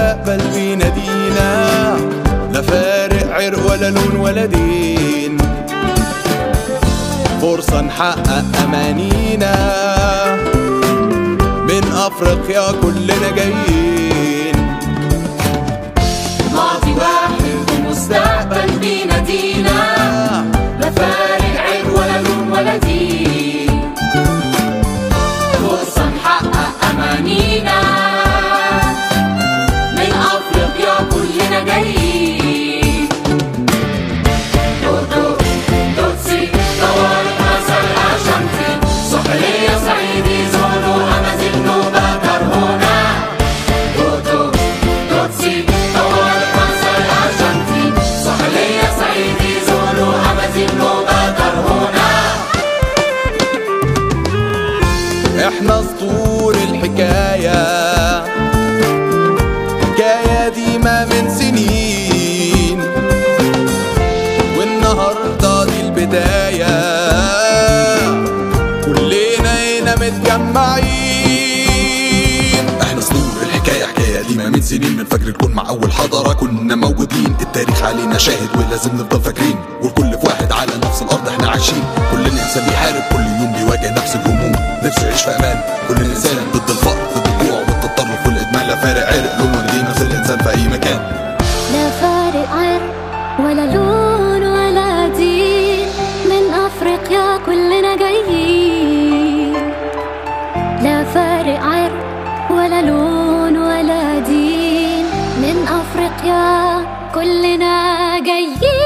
المستقبل بينادينا لا فارق عرق ولا لون ولا دين فرصة نحقق أمانينا من أفريقيا كلنا جايين ماضي واحد ومستقبل بينادينا لا فارق عين ولا لون ولا دين فرصة نحقق أمانينا من أفريقيا كلنا جايين توتو توتسي طوارئ مثل أشنتي صحلية صعيدي زولو أمازيغ نوبة كرهونا توتو توتسي طوارئ مثل أشنتي صحلية صعيدي زولو أمازيغ نوبة كرهونا احنا سطور الحكاية حكاية ديما من سنين والنهاردة دي البداية كلنا هنا متجمعين احنا صدور الحكاية حكاية قديمة من سنين من فجر الكون مع أول حضارة كنا موجودين التاريخ علينا شاهد ولازم نفضل فاكرين والكل في واحد على نفس الأرض احنا عايشين كل إنسان بيحارب كل يوم بيواجه نفس الهموم نفسه يعيش في أمان كل إنسان ضد الفقر ضد الجوع ضد التطرف والإدمان لا فارق عرق لون ولا دين نفس الإنسان في أي مكان لا فارق عرق ولا لون ولا دين من أفريقيا كلنا جايين لا فارق عرق ولا لون ولا دين من أفريقيا كلنا جايين